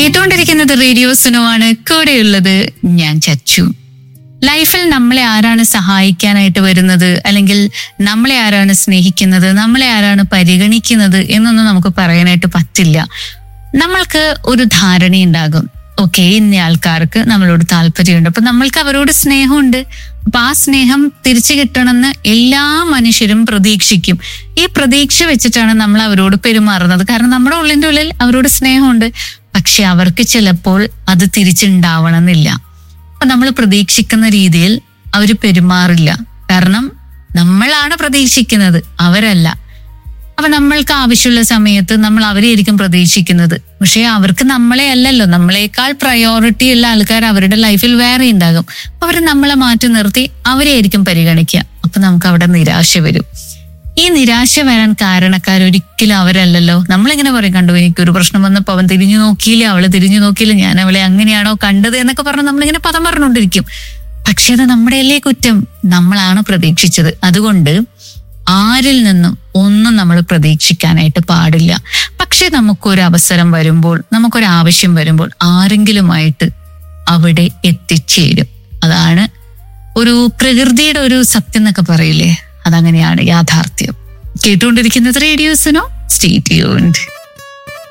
കേട്ടുകൊണ്ടിരിക്കുന്നത് റേഡിയോ സുനുവാണ് കൂടെയുള്ളത് ഞാൻ ചച്ചു ലൈഫിൽ നമ്മളെ ആരാണ് സഹായിക്കാനായിട്ട് വരുന്നത് അല്ലെങ്കിൽ നമ്മളെ ആരാണ് സ്നേഹിക്കുന്നത് നമ്മളെ ആരാണ് പരിഗണിക്കുന്നത് എന്നൊന്നും നമുക്ക് പറയാനായിട്ട് പറ്റില്ല നമ്മൾക്ക് ഒരു ധാരണയുണ്ടാകും ഓക്കെ ഇന്ന ആൾക്കാർക്ക് നമ്മളോട് താല്പര്യമുണ്ട് അപ്പൊ നമ്മൾക്ക് അവരോട് സ്നേഹമുണ്ട് അപ്പൊ ആ സ്നേഹം തിരിച്ചു കിട്ടണമെന്ന് എല്ലാ മനുഷ്യരും പ്രതീക്ഷിക്കും ഈ പ്രതീക്ഷ വെച്ചിട്ടാണ് നമ്മൾ അവരോട് പെരുമാറുന്നത് കാരണം നമ്മുടെ ഉള്ളിന്റെ ഉള്ളിൽ അവരോട് സ്നേഹമുണ്ട് പക്ഷെ അവർക്ക് ചിലപ്പോൾ അത് തിരിച്ചുണ്ടാവണമെന്നില്ല അപ്പൊ നമ്മൾ പ്രതീക്ഷിക്കുന്ന രീതിയിൽ അവർ പെരുമാറില്ല കാരണം നമ്മളാണ് പ്രതീക്ഷിക്കുന്നത് അവരല്ല അപ്പൊ നമ്മൾക്ക് ആവശ്യമുള്ള സമയത്ത് നമ്മൾ അവരെയായിരിക്കും പ്രതീക്ഷിക്കുന്നത് പക്ഷെ അവർക്ക് നമ്മളെ അല്ലല്ലോ നമ്മളെക്കാൾ പ്രയോറിറ്റി ഉള്ള ആൾക്കാർ അവരുടെ ലൈഫിൽ വേറെ ഉണ്ടാകും അപ്പൊ അവർ നമ്മളെ മാറ്റി നിർത്തി അവരെയായിരിക്കും പരിഗണിക്കുക അപ്പൊ നമുക്ക് അവിടെ നിരാശ വരും ഈ നിരാശ വരാൻ കാരണക്കാർ ഒരിക്കലും അവരല്ലല്ലോ നമ്മളിങ്ങനെ പറയും കണ്ടു എനിക്ക് ഒരു പ്രശ്നം വന്നപ്പോ അവൻ തിരിഞ്ഞു നോക്കിയില്ല അവള് തിരിഞ്ഞു നോക്കിയില്ല ഞാൻ അവളെ അങ്ങനെയാണോ കണ്ടത് എന്നൊക്കെ പറഞ്ഞ് നമ്മളിങ്ങനെ പദം പറഞ്ഞുകൊണ്ടിരിക്കും പക്ഷെ അത് നമ്മുടെ അല്ലേ കുറ്റം നമ്മളാണ് പ്രതീക്ഷിച്ചത് അതുകൊണ്ട് ആരിൽ നിന്നും ഒന്നും നമ്മൾ പ്രതീക്ഷിക്കാനായിട്ട് പാടില്ല പക്ഷെ നമുക്കൊരു അവസരം വരുമ്പോൾ നമുക്കൊരു ആവശ്യം വരുമ്പോൾ ആരെങ്കിലുമായിട്ട് അവിടെ എത്തിച്ചേരും അതാണ് ഒരു പ്രകൃതിയുടെ ഒരു സത്യം എന്നൊക്കെ പറയില്ലേ അതങ്ങനെയാണ് യാഥാർത്ഥ്യം കേട്ടുകൊണ്ടിരിക്കുന്നത് റേഡിയോസിനോ സ്റ്റേ ട്യൂൺഡ്